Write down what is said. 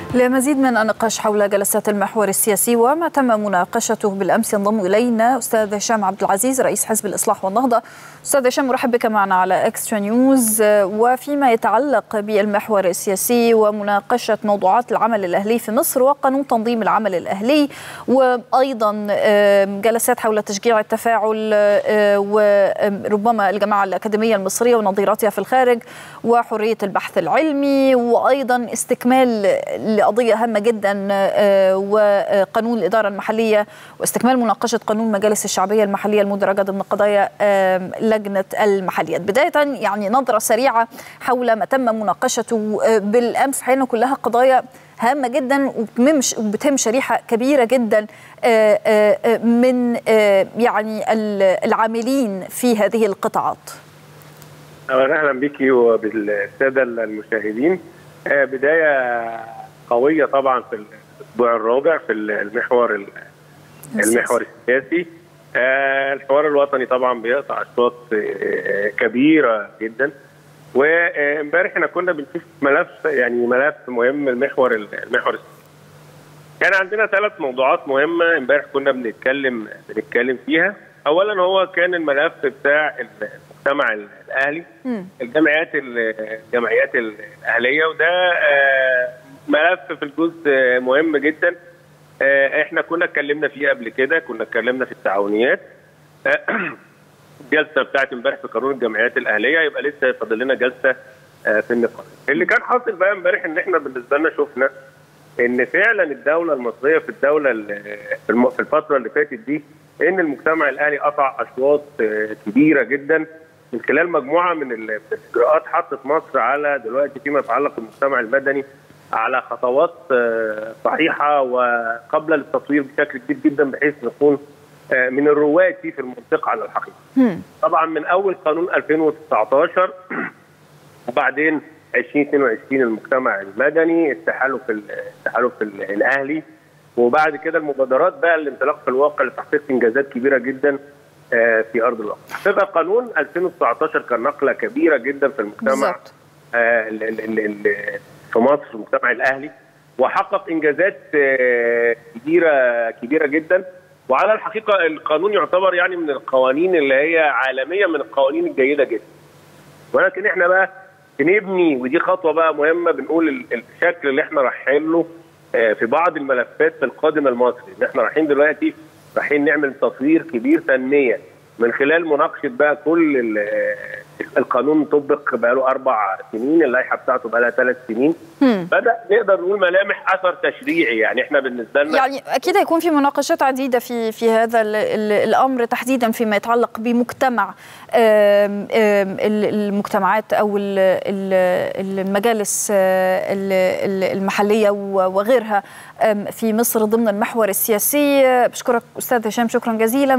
لمزيد من النقاش حول جلسات المحور السياسي وما تم مناقشته بالامس ينضم الينا استاذ هشام عبد العزيز رئيس حزب الاصلاح والنهضه. استاذ هشام مرحب بك معنا على اكسترا نيوز وفيما يتعلق بالمحور السياسي ومناقشه موضوعات العمل الاهلي في مصر وقانون تنظيم العمل الاهلي وايضا جلسات حول تشجيع التفاعل وربما الجماعه الاكاديميه المصريه ونظيراتها في الخارج وحريه البحث العلمي وايضا استكمال لقضيه هامه جدا وقانون الاداره المحليه واستكمال مناقشه قانون مجالس الشعبيه المحليه المدرجه ضمن قضايا لجنه المحليات. بدايه يعني نظره سريعه حول ما تم مناقشته بالامس حين كلها قضايا هامه جدا وبتهم شريحه كبيره جدا من يعني العاملين في هذه القطاعات. اهلا بك وبالساده المشاهدين. بدايه قويه طبعا في الاسبوع الرابع في المحور المحور السياسي الحوار الوطني طبعا بيقطع اشواط كبيره جدا وامبارح احنا كنا بنشوف ملف يعني ملف مهم المحور المحور السياسي كان عندنا ثلاث موضوعات مهمه امبارح كنا بنتكلم بنتكلم فيها اولا هو كان الملف بتاع المجتمع الاهلي الجمعيات الجمعيات الاهليه وده ملف في الجزء مهم جدا احنا كنا اتكلمنا فيه قبل كده كنا اتكلمنا في التعاونيات الجلسه بتاعت امبارح في قانون الجمعيات الاهليه يبقى لسه فاضل لنا جلسه في النقاش اللي كان حاصل بقى امبارح ان احنا بالنسبه لنا شفنا ان فعلا الدوله المصريه في الدوله في الفتره اللي فاتت دي ان المجتمع الاهلي قطع اشواط كبيره جدا من خلال مجموعه من الاجراءات حطت مصر على دلوقتي فيما يتعلق بالمجتمع المدني على خطوات صحيحه وقبل التطوير بشكل كبير جدا بحيث نكون من الرواد فيه في المنطقه على الحقيقه. طبعا من اول قانون 2019 وبعدين 2022 المجتمع المدني التحالف التحالف الاهلي وبعد كده المبادرات بقى الانطلاق في الواقع لتحقيق انجازات كبيره جدا في ارض الواقع. حقيقه قانون 2019 كان نقله كبيره جدا في المجتمع في مصر المجتمع الاهلي وحقق انجازات كبيره كبيره جدا وعلى الحقيقه القانون يعتبر يعني من القوانين اللي هي عالميه من القوانين الجيده جدا. ولكن احنا بقى بنبني ودي خطوه بقى مهمه بنقول الشكل اللي احنا رايحين له في بعض الملفات في القادم المصري ان احنا رايحين دلوقتي رايحين نعمل تطوير كبير تنميه من خلال مناقشه بقى كل القانون طبق بقى له اربع سنين اللائحه بتاعته بقى لها ثلاث سنين مم. بدا نقدر نقول ملامح اثر تشريعي يعني احنا بالنسبه لنا يعني اكيد هيكون في مناقشات عديده في في هذا ال ال الامر تحديدا فيما يتعلق بمجتمع آم آم المجتمعات او المجالس المحليه وغيرها في مصر ضمن المحور السياسي بشكرك استاذ هشام شكرا جزيلا